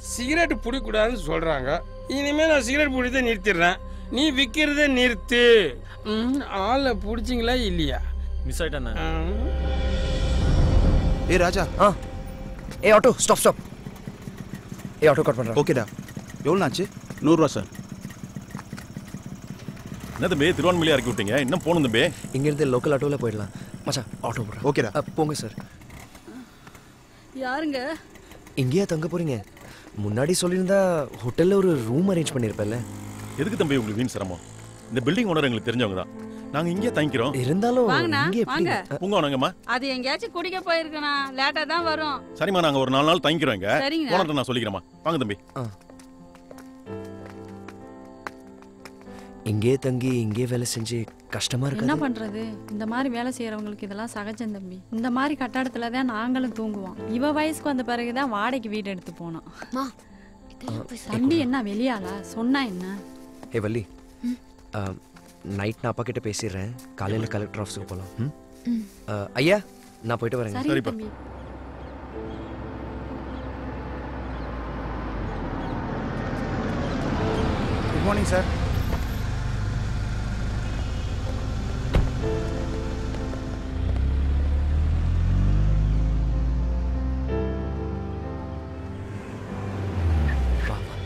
Cigarette பிடிக்கூடாதுன்னு சொல்றாங்க இனிமே நான் சிகரெட் பிடிச்சதை நிறுத்திடுறேன் நீ விற்கிறத நிறுத்து ம், ஆளை பிடிச்சிங்களா இல்லையா மிஸ் ஆயிட்டேன் ஏ ராஜா ஆ ஏ ஆட்டோ ஸ்டாப் ஸ்டாப் ஏ ஆட்டோ கட் பண்ணுறேன் ஓகேடா எவ்வளோ ஆச்சு நூறுரூவா சார் என்ன தம்பி திருவான்மொழியா இறக்கி விட்டீங்க இன்னும் போகணும் தம்பி இங்கேருந்து லோக்கல் ஆட்டோவில் போயிடலாம் மச்சான் ஆட்டோ போடுறேன் ஓகேடா அ, போங்க சார் யாருங்க இங்கேயா தங்க போறீங்க முன்னாடி சொல்லியிருந்தா ஹோட்டலில் ஒரு ரூம் அரேஞ்ச் பண்ணியிருப்பேன்ல எதுக்கு தம்பி உங்களுக்கு வீண் சிரமம் இந்த பில்டிங் ஓனர் எங்களுக்கு தெரிஞ்சவங்க தான் நாங்க இங்கேயே தங்கிக்கிறோம் இருந்தாலும் வாங்கண்ணா, இங்கே எப்படி வாங்க. உங்க வணங்கம்மா அது எங்கேயாச்சும் குடிக்க போயிருக்கணும் லேட்டா தான் வரும் சரிம்மா நாங்க ஒரு நாலு நாள் தங்கிக்கிறோம் இங்க சரிங்க. போனதை நான் சொல்லிக்கிறேம்மா வாங்க தம்பி இங்கேயே தங்கி இங்கேயே வேலை செஞ்சு கஷ்டமா என்ன இருக்கு பண்றது இந்த மாதிரி வேலை செய்யறவங்களுக்கு இதெல்லாம் சகஜம் தம்பி இந்த மாதிரி கட்டடத்துல தான் நாங்களும் தூங்குவோம் இவ வயசுக்கு வந்த பிறகுதான் வாடகைக்கு வீடு எடுத்து போனோம் தம்பி என்ன வெளியாளா சொன்னா என்ன ஏ வள்ளி நைட் நான் அப்பா கிட்ட பேசிடுறேன் காலையில் கலெக்டர் ஆஃபீஸுக்கு போகலாம் ம்? அ, ஐயா நான் போயிட்டு வரேங்க சரி தம்பி குட் மார்னிங் சார் வா, வா.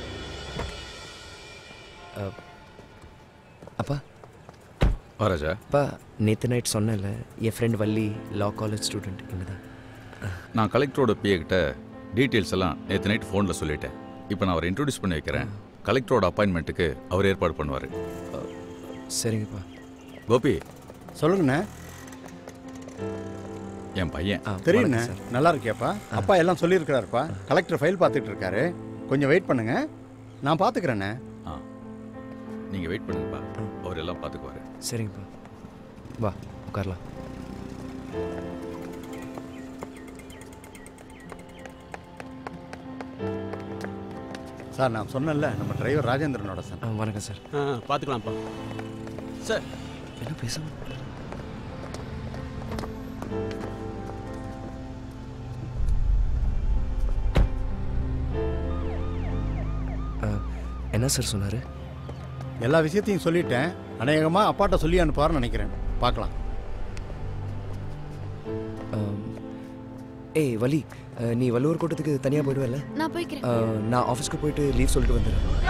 அ, அப்பா மகாராஜா அப்பா நேற்று நைட் சொன்னேன்ல என் friend Valli law college student இங்கே தான் நான் கலெக்டரோட பிஏ கிட்ட டீட்டெயில்ஸ் எல்லாம் நேற்று நைட் ஃபோனில் சொல்லிட்டேன் இப்போ நான் அவரை இன்ட்ரோடியூஸ் பண்ணி வைக்கிறேன் கலெக்டரோட அப்பாயின்மெண்ட்டுக்கு அவர் ஏற்பாடு பண்ணுவார் சரிங்கப்பா கோபி சொல்லுங்கண்ணே என் பையன் ஆ தெரியுண்ணே வணக்கம் சார். நல்லா இருக்கியாப்பா அப்பா எல்லாம் சொல்லியிருக்கிறாருப்பா கலெக்டர் ஃபைல் பார்த்துட்டு இருக்காரு கொஞ்சம் வெயிட் பண்ணுங்க நான் பார்த்துக்கிறேண்ணே ஆ நீங்கள் வெயிட் பண்ணுங்கப்பா அவர் எல்லாம் பார்த்துக்குவாரு சரிங்கப்பா வா உட்காரலாம் சார் நான் சொன்னேன்ல நம்ம டிரைவர் ராஜேந்திரனோட சார் ஆ வணக்கம் சார் ஆ பார்த்துக்கலாம்ப்பா சார் என்ன பேச என்ன சார் சொன்னார் எல்லா விஷயத்தையும் சொல்லிட்டேன் அநேகமாக அப்பாட்ட சொல்லி அனுப்புவார்னு நினைக்கிறேன் பார்க்கலாம் ஏய் வலி அஹ், நீ வள்ளுவர் கூட்டத்துக்கு தனியாக போயிடுவல்ல நான் போய்க்கிறேன் அஹ், நான் ஆஃபீஸ்க்கு போயிட்டு லீவ் சொல்லிட்டு வந்துடுறேன்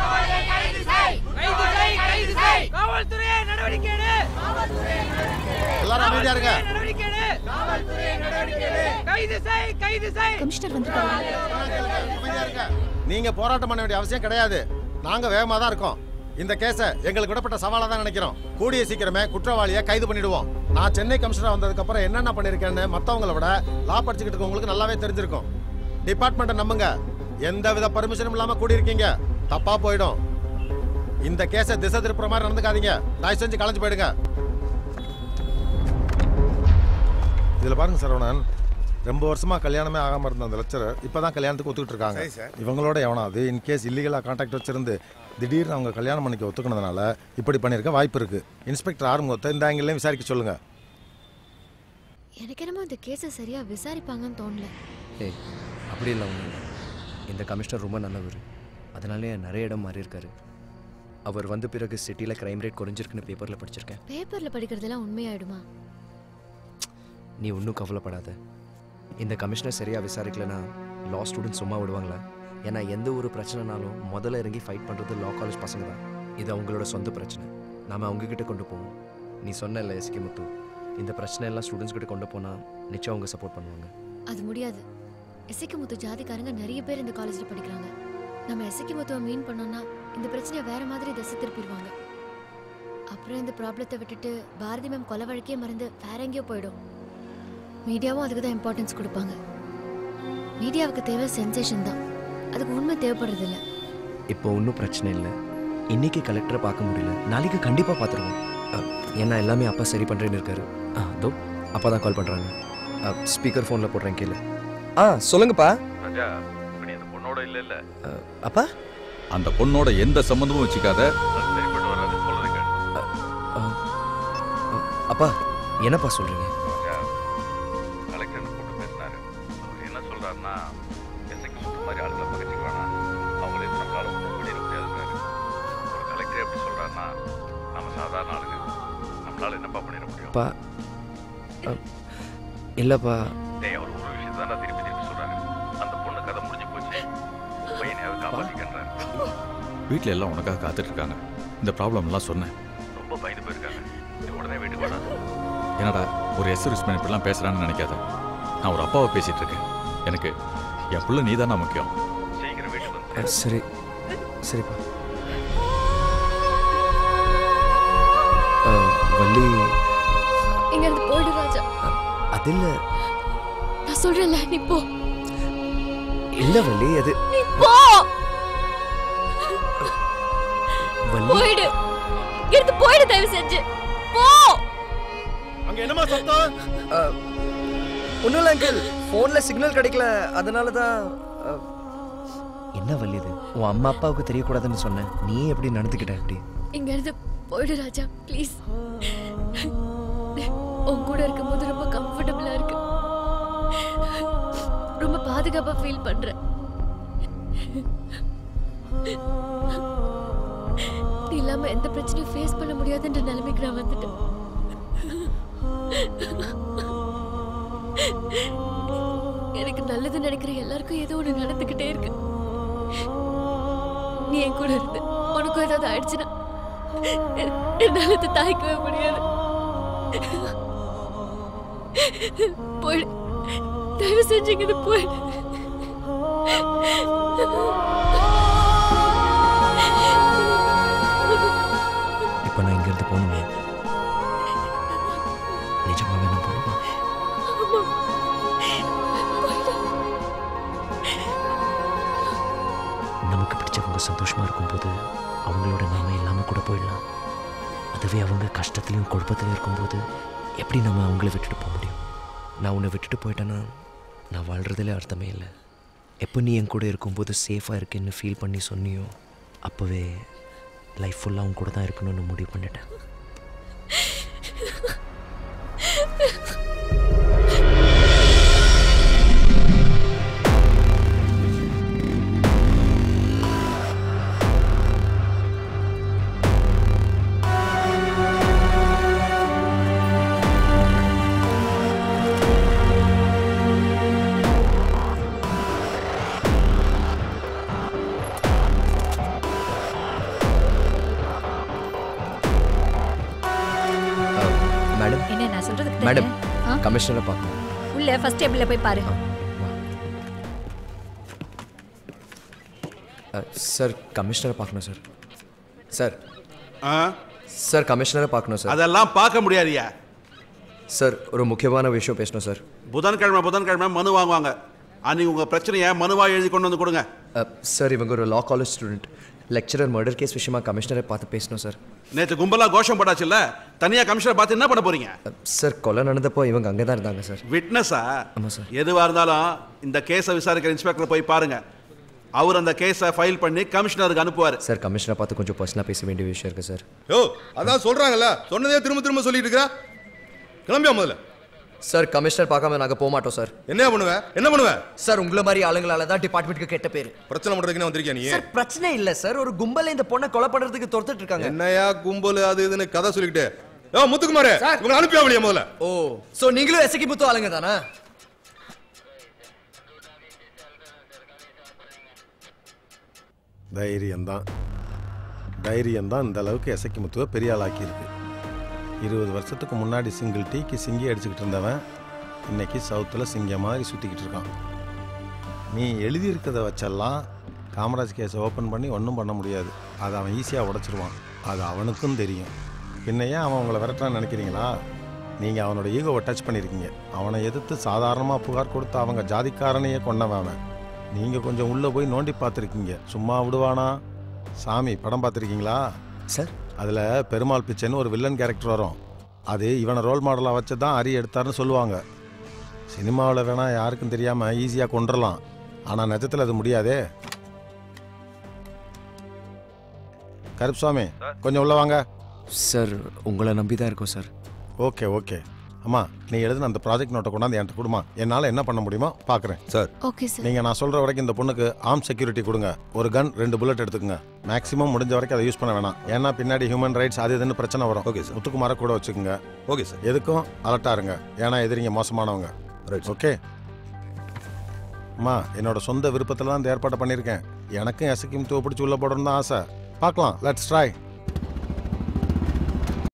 எல்லாரும் அமைதியா இருங்க கமிஷனர் வந்திருக்காங்க அமைதியா இருங்க நீங்க போராட்டம் பண்ண வேண்டிய அவசியம் கிடையாது நாங்க வேகமா தான் இருக்கோம் இந்த கேஸ எங்களுக்கு விடப்பட்ட சவாலா தான் நினைக்கிறோம் கூடிய சீக்கிரமே குற்றவாளியை கைது பண்ணிடுவோம் நான் சென்னை கமிஷனர் வந்ததுக்கு அப்புறம் என்னென்ன பண்ணிருக்கேன்னு மத்தவங்கள விட லா படிச்சுக்கிட்டு இருக்கவங்களுக்கு நல்லாவே தெரிஞ்சிருக்கும் டிபார்ட்மெண்ட்டை நம்புங்க எந்த வித பர்மிஷனும் இல்லாம கூடியிருக்கீங்க தப்பா போயிடும் இந்த கேஸை திசை திருப்புற மாதிரி நடந்துக்காதீங்க தயவு செஞ்சு கலைஞ்சு போயிடுங்க இதுல பாருங்க சரவணன் ரொம்ப வருஷமா கல்யாணமே ஆகாம இருந்த அந்த லெக்சரர் இப்பதான் கல்யாணத்துக்கு ஒத்துக்கிட்டு இருக்காங்க இவங்களோட எவனாவது இன் கேஸ் இல்லீகலா கான்டாக்ட் வச்சிருந்து திடீர்னு அவங்க கல்யாணம் பண்ணிக்க ஒத்துக்கினதுனால இப்படி பண்ணிருக்க வாய்ப்பு இருக்கு இன்ஸ்பெக்டர் ஆறுமுகத்தை இந்த ஆங்கிலையும் விசாரிக்க சொல்லுங்க எனக்கு என்னமோ இந்த கேஸை சரியா விசாரிப்பாங்கன்னு தோணல ஏய் அப்படி இல்லை ஒன்றும் இல்லை இந்த கமிஷனர் ரொம்ப நல்லவர் அதனாலே நிறைய இடம் மாறி இருக்காரு அவர் வந்த பிறகு சிட்டியில் கிரைம் ரேட் குறைஞ்சிருக்குன்னு பேப்பரில் படிச்சிருக்கேன் பேப்பர்ல படிக்கிறதெல்லாம் உண்மையாயிடுமா நீ ஒன்றும் கவலைப்படாத இந்த கமிஷனர் சரியாக விசாரிக்கலனா லா ஸ்டூடெண்ட்ஸ் சும்மா விடுவாங்களா ஏன்னா எந்த ஒரு பிரச்சனைனாலும் முதல்ல இறங்கி ஃபைட் பண்ணுறது லா காலேஜ் பசங்க தான் இது அவங்களோட சொந்த பிரச்சனை நாம அவங்க கிட்ட கொண்டு போவோம் நீ சொன்னல எஸ்கே முத்து இந்த பிரச்சனை எல்லாம் ஸ்டூடெண்ட்ஸ் கிட்ட கொண்டு போனால் நிச்சயம் அவங்க சப்போர்ட் பண்ணுவாங்க அது முடியாது எசைக்கு முத்து ஜாதிக்காரங்க நிறைய பேர் இந்த காலேஜ்ல படிக்கிறாங்க நம்ம எசைக்கு முத்துவை மீன் பண்ணோம்னா இந்த பிரச்சனையை வேற மாதிரி திசை திருப்பிடுவாங்க அப்புறம் இந்த ப்ராப்ளத்தை விட்டுட்டு பாரதி மேம் கொலை வழக்கே மறந்து வேற எங்கேயோ போயிடும் மீடியாவும் அதுக்கு தான் இம்பார்ட்டன்ஸ் கொடுப்பாங்க மீடியாவுக்கு தேவை சென்சேஷன் தான் அதுக்கு உண்மை தேவைப்படுறது இல்ல இப்போ ஒன்றும் பிரச்சனை இல்லை இன்னைக்கு கலெக்டரை பார்க்க முடியல நாளைக்கு கண்டிப்பாக பார்த்துருவோம் அஹ், ஏன்னா எல்லாமே அப்பா சரி பண்ணுறேன்னு இருக்காரு ஆ அதோ அப்பா தான் கால் பண்ணுறாங்க ஸ்பீக்கர் ஃபோனில் போடுறேன் கீழே ஆ சொல்லுங்கப்பா ராஜா இப்போ நீ அந்த பொண்ணோட இல்லை இல்லை அப்பா அந்த பொண்ணோட எந்த சம்மந்தமும் வச்சுக்காத அது சரிப்பட்டு வராது சொல்லுங்க அஹ், அஹ், அப்பா என்னப்பா சொல்கிறீங்க ராஜா கலெக்டர் கூப்பிட்டு பேசினாரு அவர் என்ன சொல்றாருன்னா எஸ்ஐக்கு முத்து மாதிரி ஆளுங்களை பகச்சிக்க வேணாம் பா அ, இல்லைப்பா டேய் அவர் ஒரு விஷயத்தை தான் திருப்பி திருப்பி சொல்றாரு அந்த பொண்ணு கதை முடிஞ்சு போச்சு பையனையாவது காப்பாத்திக்கன்றாரு வீட்டில் எல்லாம் உனக்காக காத்துட்டு இருக்காங்க இந்த ப்ராப்ளம் எல்லாம் சொன்னேன் ரொம்ப பயந்து போயிருக்காங்க நீ உடனே வீட்டுக்கு வாடா என்னடா ஒரு எஸ் சர்வீஸ்மேன் இப்படிலாம் பேசுறான்னு நினைக்காத நான் ஒரு அப்பாவை பேசிட்டு இருக்கேன் எனக்கு என் புள்ள நீ முக்கியம் சீக்கிரம் வீட்டுக்கு வந்து அ, சரி சரிப்பா அ, வள்ளி இங்க இருந்து போயிடு ராஜா அது இல்லை நான் சொல்றேன்ல நீ போ இல்லை வள்ளி அது நீ போ வள்ளி போயிடு இங்க இருந்து போயிடு தயவு செஞ்சு போ அங்க என்னமா சத்தம் ஒன்றும் இல்லை அங்கிள் ஃபோனில் சிக்னல் கிடைக்கல அதனால தான் அ, என்ன வள்ளி இது உன் அம்மா அப்பாவுக்கு தெரியக்கூடாதுன்னு சொன்னேன் நீ எப்படி நடந்துக்கிட்ட எப்படி இங்க இருந்து போயிடு ராஜா ப்ளீஸ் உன் கூட இருக்கும்போது ரொம்ப கம்ஃபர்டபுளா இருக்கு ரொம்ப பாதுகாப்பா ஃபீல் பண்றேன் நீ இல்லாம எந்த பிரச்சனையும் ஃபேஸ் பண்ண முடியாதுன்ற நிலைமைக்கு நான் வந்துட்டேன் எனக்கு நல்லது நினைக்கிற எல்லாருக்கும் ஏதோ ஒண்ணு நடந்துகிட்டே இருக்கு நீ என் கூட இருந்து உனக்கும் ஏதாவது ஆயிடுச்சுன்னா என்- என்னால அதை தாய்க்கவே முடியாது போயிடு தயவு செஞ்சு இங்கிருந்து போயிடு இப்போ நான் இங்கேருந்து போகணுமா நிஜமாவே நான் போகணுமா நமக்கு பிடிச்சவங்க சந்தோஷமா இருக்கும்போது அவங்களோட நாம இல்லாமல் கூட போயிடலாம் அதுவே அவங்க கஷ்டத்துலையும் குழப்பத்திலையும் இருக்கும்போது எப்படி நம்ம அவங்கள விட்டுட்டு போக முடியும் நான் உன்னை விட்டுட்டு போயிட்டேன்னா நான் வாழ்கிறதுல அர்த்தமே இல்லை எப்போ நீ என் கூட இருக்கும்போது சேஃபாக இருக்குன்னு ஃபீல் பண்ணி சொன்னியோ அப்போவே லைஃப் ஃபுல்லாக அவங்க கூட தான் இருக்கணும்னு முடிவு பண்ணிட்டேன் மேடம் என்ன நான் சொல்றதுக்கு மேடம் ஆ? கமிஷனரை பார்க்கணும் உள்ள ஃபர்ஸ்ட் டேபிள்ல போய் பாரு சார் கமிஷனரை பார்க்கணும் சார் சார் ஆ சார் கமிஷனரை பார்க்கணும் சார் அதெல்லாம் பார்க்க முடியாதுயா சார் ஒரு முக்கியமான விஷயம் பேசணும் சார் புதன்கிழமை புதன்கிழமை மனு வாங்குவாங்க அன்னைக்கு உங்கள் பிரச்சனையை மனுவாக எழுதி கொண்டு வந்து கொடுங்க அஹ், சார் இவங்க ஒரு law college student lecturer murder case விஷயமா கமிஷனரை பார்த்து பேசணும் சார் நேற்று கும்பலாக கோஷம் போட்டாச்சுல்ல தனியாக கமிஷனர் பார்த்து என்ன பண்ண போறீங்க சார் கொலை நடந்தப்போ இவங்க அங்கே தான் இருந்தாங்க சார் விட்னஸா ஆமாம் சார் எதுவாக இருந்தாலும் இந்த கேஸை விசாரிக்கிற இன்ஸ்பெக்டர் போய் பாருங்க அவர் அந்த கேஸை ஃபைல் பண்ணி கமிஷனருக்கு அனுப்புவார் சார் கமிஷனரை பார்த்து கொஞ்சம் பர்சனலாக பேச வேண்டிய விஷயம் இருக்குது சார் யோ அதான் சொல்றாங்கல்ல சொன்னதே திரும்ப திரும்ப சொல்லிட்டு இருக்கிறா கிளம்பியா முதல்ல சார் கமிஷனர் பார்க்காம நாங்கள் போக மாட்டோம் சார் என்ன பண்ணுவ என்ன பண்ணுவ சார் உங்களை மாதிரி ஆளுங்களால தான் டிபார்ட்மெண்ட்டுக்கு கெட்ட பேர் பிரச்சனை பண்றதுக்கு வந்திருக்கியா நீ சார் பிரச்சனை இல்லை சார் ஒரு கும்பல இந்த பொண்ணை கொலை பண்ணுறதுக்கு துரத்துட்டு இருக்காங்க என்னையா கும்பல் அது இதுன்னு கதை சொல்லிக்கிட்டு யோ முத்துக்குமாரே உங்களை அனுப்பியா வெளியே முதல்ல ஓ ஸோ நீங்களும் எசக்கி முத்து ஆளுங்க தானே தைரியம்தான் தைரியம்தான் இந்த அளவுக்கு எசக்கி முத்துவ பெரிய ஆளாக்கி இருக்கு இருபது வருஷத்துக்கு முன்னாடி சிங்கிள் டீக்கு சிங்கி அடிச்சுக்கிட்டு இருந்தவன் இன்னைக்கு சவுத்தில் சிங்கம் மாதிரி சுற்றிக்கிட்டு இருக்கான் நீ எழுதியிருக்கிறத வச்செல்லாம் காமராஜ் கேஸை ஓப்பன் பண்ணி ஒன்றும் பண்ண முடியாது அதை அவன் ஈஸியாக உடைச்சிருவான் அது அவனுக்கும் தெரியும் பின்ன ஏன் அவன் உங்களை விரட்டுறான்னு நினைக்கிறீங்களா நீங்கள் அவனோட ஈகோவை டச் பண்ணியிருக்கீங்க அவனை எதிர்த்து சாதாரணமாக புகார் கொடுத்து அவங்க ஜாதிக்காரனையே கொண்டவன் அவன் நீங்கள் கொஞ்சம் உள்ளே போய் நோண்டி பார்த்துருக்கீங்க சும்மா விடுவானா சாமி படம் பார்த்துருக்கீங்களா சார் அதில் பெருமாள் பிச்சைன்னு ஒரு வில்லன் கேரக்டர் வரும் அது இவனை ரோல் மாடலாக வச்சு தான் அரி எடுத்தாருன்னு சொல்லுவாங்க சினிமாவில் வேணா யாருக்கும் தெரியாமல் ஈஸியாக கொண்டுடலாம் ஆனால் நிஜத்தில் அது முடியாதே கருப்சாமி கொஞ்சம் உள்ள வாங்க சார் உங்களை நம்பி தான் இருக்கோம் சார் ஓகே ஓகே அம்மா நீ எழுதின அந்த ப்ராஜெக்ட் நோட்டை கொண்டாந்து என்கிட்ட கொடுமா என்னால் என்ன பண்ண முடியுமோ பார்க்குறேன் சார் ஓகே சார் நீங்கள் நான் சொல்கிற வரைக்கும் இந்த பொண்ணுக்கு ஆர்ம் செக்யூரிட்டி கொடுங்க ஒரு கன் ரெண்டு புல்லட் எடுத்துக்கங்க மேக்ஸிமம் முடிஞ்ச வரைக்கும் அதை யூஸ் பண்ண வேணாம் ஏன்னா பின்னாடி ஹியூமன் ரைட்ஸ் அது இதுன்னு பிரச்சனை வரும் ஓகே சார் முத்துக்குமார கூட வச்சுக்கோங்க ஓகே சார் எதுக்கும் அலர்ட்டாக இருங்க ஏன்னா எதிரிங்க மோசமானவங்க ரைட் ஓகே அம்மா என்னோட சொந்த விருப்பத்தில் தான் இந்த ஏற்பாட்டை பண்ணியிருக்கேன் எனக்கும் எசக்கிம் தூ பிடிச்சி உள்ள போடணும் தான் ஆசை பார்க்கலாம் லெட்ஸ் ட்ரை